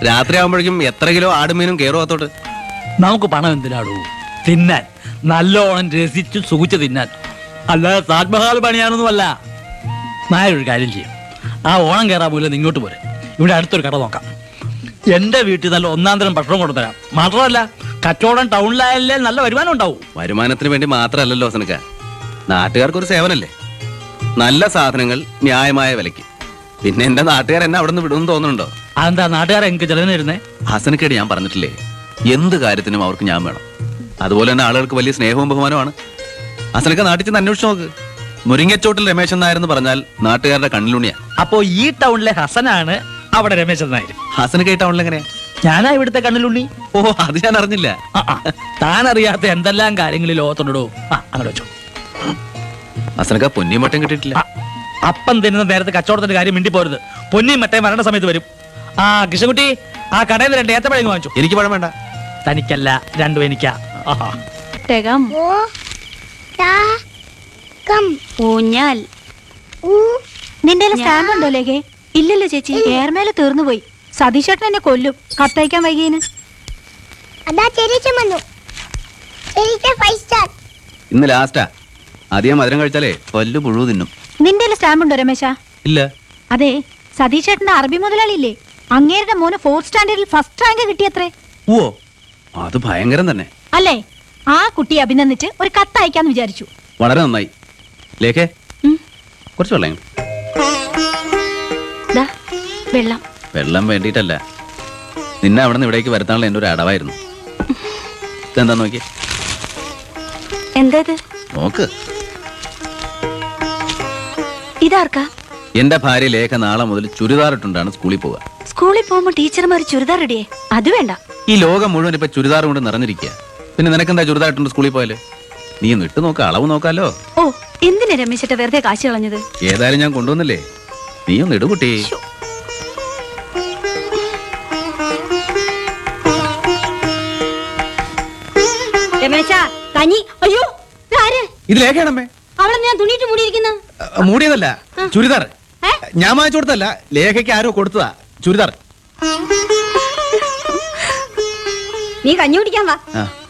രാത്രി ആകുമ്പോഴേക്കും എത്ര കിലോ ആടുമീനും കയറും അത്തോട്ട് നമുക്ക് പണം എന്തിനാടൂ തിന്നാൻ നല്ലോണം രസിച്ച് സുഖിച്ച് തിന്നാൻ അല്ലാതെ താജ്മഹാൽ പണിയാനൊന്നുമല്ല നായ ഒരു കാര്യം ചെയ്യും ആ ഓണം കയറാൻ പോലും ഇങ്ങോട്ട് പോരെ ഇവിടെ അടുത്തൊരു കട നോക്കാം എന്റെ വീട്ടിൽ നല്ല ഒന്നാം തരം ഭക്ഷണം കൊണ്ടുതരാം മാത്രമല്ല കച്ചവടം ടൗണിലായാലേ നല്ല വരുമാനം ഉണ്ടാവും വരുമാനത്തിന് വേണ്ടി മാത്രമല്ലല്ലോ ഹസനക്ക നാട്ടുകാർക്ക് ഒരു സേവനല്ലേ നല്ല സാധനങ്ങൾ ന്യായമായ വിലയ്ക്ക് പിന്നെ എന്റെ നാട്ടുകാർ എന്നെ അവിടെ നിന്ന് വിടുമെന്ന് തോന്നുന്നുണ്ടോ അതെന്താ നാട്ടുകാരെ എനിക്ക് ചെലവിന് വരുന്നേ ഹസനക്കേട് ഞാൻ പറഞ്ഞിട്ടില്ലേ എന്ത് കാര്യത്തിനും അവർക്ക് ഞാൻ വേണം അതുപോലെ തന്നെ ആളുകൾക്ക് വലിയ സ്നേഹവും ബഹുമാനമാണ് ഹസനക്ക നാട്ടിൽ ചെന്ന് അന്വേഷിച്ച് നോക്ക് മുരിങ്ങച്ചോട്ടിൽ രമേശൻ നായർ എന്ന് പറഞ്ഞാൽ നാട്ടുകാരുടെ കണ്ണിലുണിയാ അപ്പോ ഈ ടൗണിലെ ഹസനാണ് അവിടെ രമേശൻ നായർ ഹസനക്ക ഈ ടൗണിൽ എങ്ങനെയാ ഞാനാ ഇവിടുത്തെ കണ്ണിലുണ്ണി ഓ അത് ഞാൻ അറിഞ്ഞില്ല ആ, ആ. താൻ അറിയാത്ത എന്തെല്ലാം കാര്യങ്ങളിൽ ലോകത്തുണ്ടോ ആ അങ്ങനെ വെച്ചോ ഹസനക്ക പൊന്നിയും മട്ടം കിട്ടിയിട്ടില്ല ആ, അപ്പം തിന്നുന്ന നേരത്തെ കച്ചവടത്തിന്റെ കാര്യം മിണ്ടി പോരുത് പൊന്നിയും മറ്റേ മരണ സമയത്ത് വരും ആ കൃഷ്ണകുട്ടി ആ കടയിൽ നിന്ന് രണ്ട് ഏത്തപ്പഴങ്ങ് വാങ്ങിച്ചു എനിക്ക് പഴം വേണ്ട തനിക്കല്ല രണ്ടും എനിക്കാ ആഹാ. ടകം ഓ താ കം ഊഞ്ഞാൽ ഊ നിന്റെ സ്റ്റാമ്പ് ഉണ്ടോ ലേഖേ ഇല്ലല്ലോ ചേച്ചി ഏർമേലെ തീർന്നു പോയി സതീഷേട്ടൻ എന്നെ കൊല്ലും കത്തയക്കാൻ വൈകിയന് അതാ ചെറിയ വന്നു ചെറിയ ഫൈവ് സ്റ്റാർ ഇന്ന് ലാസ്റ്റാ അധികം മധുരം കഴിച്ചാലേ പല്ലു പുഴു തിന്നും നിന്റെ സ്റ്റാമ്പ് ഉണ്ടോ രമേശ ഇല്ല അതെ സതീഷേട്ടന്റെ അറബി മുതലാളിയില്ലേ അങ്ങേരുടെ മോന് ഫോർത്ത് സ്റ്റാൻഡേർഡിൽ ഫസ്റ്റ് റാങ്ക് കിട്ടിയത്രേ ഓ അത് ഭയങ്കരം തന്നെ അല്ലേ ആ കുട്ടിയെ അഭിനന്ദിച്ച് ഒരു കത്ത് അയക്കാന്ന് വിചാരിച്ചു വളരെ നന്നായി ലേഖേ ഉം. കുറച്ച് വെള്ളം ഇങ്ങ്. ദാ, വെള്ളം വെള്ളം വേണ്ടിയിട്ടല്ല നിന്നെ അവിടെ നിന്ന് ഇവിടേക്ക് വരുത്താനുള്ള എൻ്റെ ഒരു അടവായിരുന്നു ഇതെന്താ നോക്കി എന്താ ഇത് നോക്ക് ഇതാർക്കാ എന്റെ ഭാര്യ ലേഖ നാളെ മുതൽ ചുരിദാറിട്ടുണ്ടാണ് സ്കൂളിൽ പോവുക സ്കൂളിൽ പോകുമ്പോ ടീച്ചർമാർ ചുരിദാർ ഇടിയേ അത് വേണ്ട ഈ ലോകം മുഴുവൻ ഇപ്പൊ ചുരിദാർ കൊണ്ട് നിറഞ്ഞിരിക്കുക പിന്നെ നിനക്കെന്താ ചുരിദാറിട്ടുണ്ട് സ്കൂളിൽ പോയാല് നീ ഒന്ന് ഇട്ട് നോക്ക അളവ് നോക്കാലോ ഓ എന്തിനാ രമേശേട്ട വെറുതെ കാശ് കളഞ്ഞത് ഏതായാലും ഞാൻ കൊണ്ടുവന്നില്ലേ നീ ഒന്ന് ഇടു കുട്ടി ശ്ശോ. രമേശ കഞ്ഞി അയ്യോ ഇതാര് ഇത് ലേഖയാണമ്മേ അവളെ ഞാൻ തുണിയിട്ട് മൂടിയിരിക്കുന്ന അഹ് മൂടിയതല്ല ചുരിദാർ ഏ? ഞാൻ വാങ്ങിച്ചു കൊടുത്തല്ല ലേഖയ്ക്ക് ആരോ കൊടുത്തതാ ചുരിദാർ നീ കഞ്ഞി കുടിക്കാൻ വാ ആ